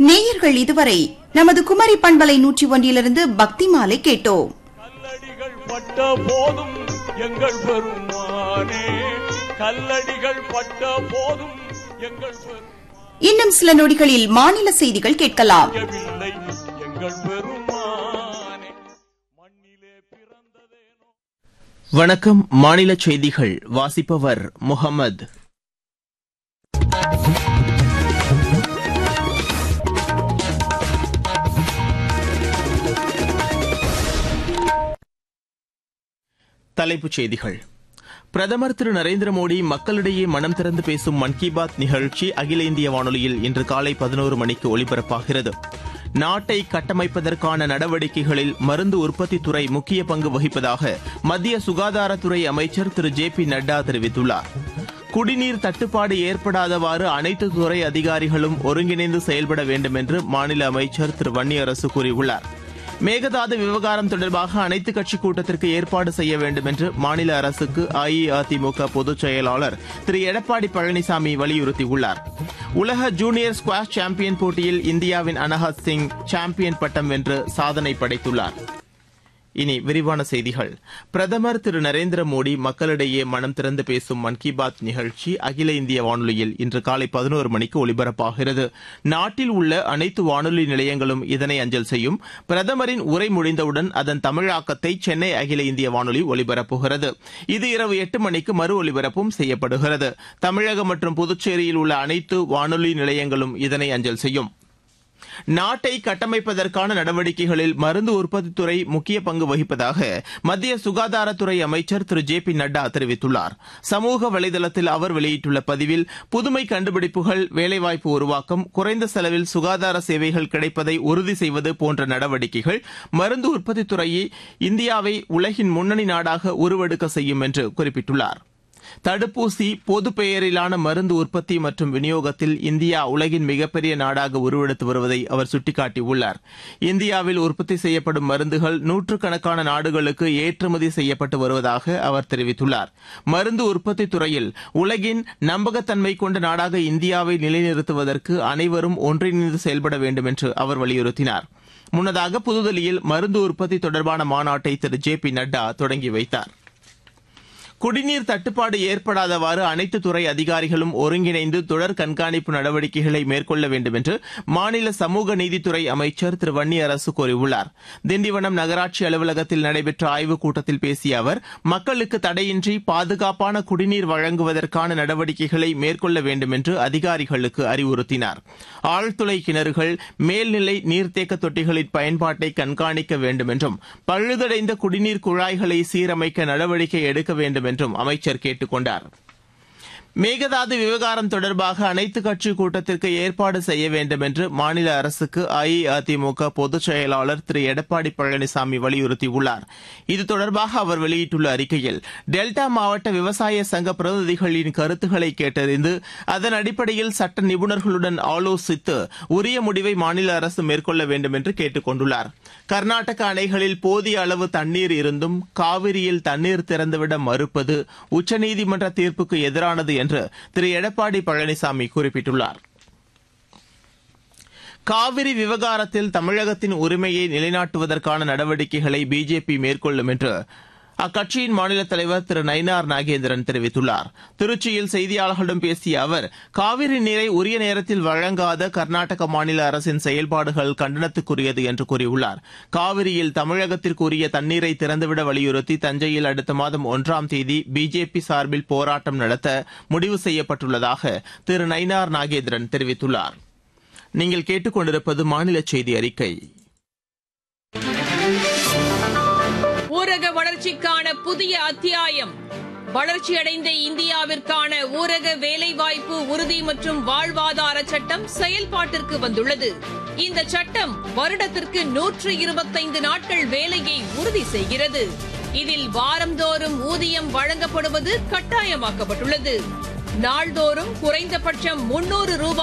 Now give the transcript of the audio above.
நேயர்கள் இதுவரை நமது குமரி பண்பலை நூற்றி ஒன்றிலிருந்து பக்தி மாலை கேட்டோம் கல்லடிகள் பட்ட போதும் எங்கள் பெருமானே கல்லடிகள் பட்ட போதும் எங்கள் இன்னும் சில நொடிகளில் மாநில செய்திகள் கேட்கலாம் பெரியவில்லை எங்கள் பெருமானே மண்ணிலே பிறந்ததேனோ வணக்கம் மாநில செய்திகள் வாசிப்பவர் முகமது தலைப்புச் செய்திகள் பிரதமர் திரு நரேந்திர மோடி மக்களிடையே மனம் திறந்து பேசும் மன் கி பாத் நிகழ்ச்சி அகில இந்திய வானொலியில் இன்று காலை பதினோரு மணிக்கு ஒலிபரப்பாகிறது நாட்டை கட்டமைப்பதற்கான நடவடிக்கைகளில் மருந்து உற்பத்தித் துறை முக்கிய பங்கு வகிப்பதாக மத்திய சுகாதாரத்துறை அமைச்சர் திரு ஜே பி நட்டா தெரிவித்துள்ளார் குடிநீர் தட்டுப்பாடு ஏற்படாதவாறு அனைத்து துறை அதிகாரிகளும் ஒருங்கிணைந்து செயல்பட வேண்டும் என்று மாநில அமைச்சர் திரு வன்னியரசு கூறியுள்ளார் மேகதாது விவகாரம் தொடர்பாக அனைத்துக் கட்சி கூட்டத்திற்கு ஏற்பாடு செய்ய வேண்டும் என்று மாநில அரசுக்கு அஇஅதிமுக பொதுச் செயலாளர் திரு எடப்பாடி பழனிசாமி வலியுறுத்தியுள்ளார் உலக ஜூனியர் ஸ்குவாஷ் சாம்பியன் போட்டியில் இந்தியாவின் அனஹத் சிங் சாம்பியன் பட்டம் வென்று சாதனை படைத்துள்ளார் இனி விரிவான செய்திகள் பிரதமர் திரு நரேந்திர மோடி மக்களிடையே மனம் திறந்து பேசும் மன் கி பாத் நிகழ்ச்சி அகில இந்திய வானொலியில் இன்று காலை பதினோரு மணிக்கு ஒலிபரப்பாகிறது நாட்டில் உள்ள அனைத்து வானொலி நிலையங்களும் இதனை அஞ்சல் செய்யும் பிரதமரின் உரை முடிந்தவுடன் அதன் தமிழாக்கத்தை சென்னை அகில இந்திய வானொலி ஒலிபரப்புகிறது இது இரவு எட்டு மணிக்கு மறு ஒலிபரப்பும் செய்யப்படுகிறது தமிழகம் மற்றும் புதுச்சேரியில் உள்ள அனைத்து வானொலி நிலையங்களும் இதனை அஞ்சல் செய்யும் நாட்டை கட்டமைப்பதற்கான நடவடிக்கைகளில் மருந்து உற்பத்தித் துறை முக்கிய பங்கு வகிப்பதாக மத்திய சுகாதாரத்துறை அமைச்சர் திரு ஜே பி நட்டா தெரிவித்துள்ளார் சமூக வலைதளத்தில் அவர் வெளியிட்டுள்ள பதிவில் புதுமை கண்டுபிடிப்புகள் வேலைவாய்ப்பு உருவாக்கம் குறைந்த செலவில் சுகாதார சேவைகள் கிடைப்பதை உறுதி செய்வது போன்ற நடவடிக்கைகள் மருந்து உற்பத்தித் துறையை இந்தியாவை உலகின் முன்னணி நாடாக உருவெடுக்க செய்யும் என்று குறிப்பிட்டுள்ளார் தடுப்பூசி பொது பெயரிலான மருந்து உற்பத்தி மற்றும் விநியோகத்தில் இந்தியா உலகின் மிகப்பெரிய நாடாக உருவெடுத்து வருவதை அவர் சுட்டிக்காட்டியுள்ளார் இந்தியாவில் உற்பத்தி செய்யப்படும் மருந்துகள் நூற்றுக்கணக்கான நாடுகளுக்கு ஏற்றுமதி செய்யப்பட்டு வருவதாக அவர் தெரிவித்துள்ளார் மருந்து உற்பத்தி துறையில் உலகின் நம்பகத்தன்மை கொண்ட நாடாக இந்தியாவை நிலைநிறுத்துவதற்கு அனைவரும் ஒன்றிணைந்து செயல்பட வேண்டும் என்று அவர் வலியுறுத்தினார் முன்னதாக புதுதில்லியில் மருந்து உற்பத்தி தொடர்பான மாநாட்டை திரு ஜே பி நட்டா தொடங்கி வைத்தார் குடிநீர் தட்டுப்பாடு ஏற்படாதவாறு அனைத்து துறை அதிகாரிகளும் ஒருங்கிணைந்து தொடர் கண்காணிப்பு நடவடிக்கைகளை மேற்கொள்ள வேண்டும் என்று மாநில சமூக நீதித்துறை அமைச்சர் திரு வன்னியரசு கூறியுள்ளார் திண்டிவனம் நகராட்சி அலுவலகத்தில் நடைபெற்ற ஆய்வுக் கூட்டத்தில் பேசிய அவர் மக்களுக்கு தடையின்றி பாதுகாப்பான குடிநீர் வழங்குவதற்கான நடவடிக்கைகளை மேற்கொள்ள வேண்டும் என்று அதிகாரிகளுக்கு அறிவுறுத்தினார் ஆழ்துளை கிணறுகள் மேல்நிலை நீர்த்தேக்க தொட்டிகளின் பயன்பாட்டை கண்காணிக்க வேண்டும் என்றும் பழுதடைந்த குடிநீர் குழாய்களை சீரமைக்க நடவடிக்கை எடுக்க வேண்டும் என்றும் அமைச்சர் கேட்டுக் கொண்டார் மேகதாது விவகாரம் தொடர்பாக அனைத்துக் கட்சி கூட்டத்திற்கு ஏற்பாடு செய்ய வேண்டும் என்று மாநில அரசுக்கு அஇஅதிமுக பொதுச் செயலாளர் திரு எடப்பாடி பழனிசாமி வலியுறுத்தியுள்ளார் இது தொடர்பாக அவர் வெளியிட்டுள்ள அறிக்கையில் டெல்டா மாவட்ட விவசாய சங்க பிரதிநிதிகளின் கருத்துக்களை கேட்டறிந்து அதன் அடிப்படையில் சட்ட நிபுணர்களுடன் ஆலோசித்து உரிய முடிவை மாநில அரசு மேற்கொள்ள வேண்டும் என்று கேட்டுக் கொண்டுள்ளார் கர்நாடக அணைகளில் போதிய அளவு தண்ணீர் இருந்தும் காவிரியில் தண்ணீர் திறந்துவிட மறுப்பது உச்சநீதிமன்ற தீர்ப்புக்கு எதிரானது என்று திரு எடப்பாடி பழனிசாமி குறிப்பிட்டுள்ளார் காவிரி விவகாரத்தில் தமிழகத்தின் உரிமையை நிலைநாட்டுவதற்கான நடவடிக்கைகளை பிஜேபி மேற்கொள்ளும் என்று அக்கட்சியின் மாநில தலைவர் திரு நயினார் நாகேந்திரன் தெரிவித்துள்ளார் திருச்சியில் செய்தியாளர்களிடம் பேசிய அவர் காவிரி நீரை உரிய நேரத்தில் வழங்காத கர்நாடக மாநில அரசின் செயல்பாடுகள் கண்டனத்துக்குரியது என்று கூறியுள்ளார் காவிரியில் தமிழகத்திற்கு உரிய தண்ணீரை திறந்துவிட வலியுறுத்தி தஞ்சையில் அடுத்த மாதம் ஒன்றாம் தேதி பிஜேபி சார்பில் போராட்டம் நடத்த முடிவு செய்யப்பட்டுள்ளதாக திரு நயினார் நாகேந்திரன் தெரிவித்துள்ளார் நீங்கள் கேட்டுக்கொண்டிருப்பது மாநில செய்தி அறிக்கை ஊரக வளர்ச்சிக்கான புதிய அத்தியாயம் வளர்ச்சியடைந்த இந்தியாவிற்கான ஊரக வேலைவாய்ப்பு உறுதி மற்றும் வாழ்வாதார சட்டம் செயல்பாட்டிற்கு வந்துள்ளது இந்த சட்டம் வருடத்திற்கு நூற்று இருபத்தைந்து நாட்கள் வேலையை உறுதி செய்கிறது இதில் வாரந்தோறும் ஊதியம் வழங்கப்படுவது கட்டாயமாக்கப்பட்டுள்ளது நாள்தோறும் குறைந்தபட்சம் முன்னூறு ரூபாய்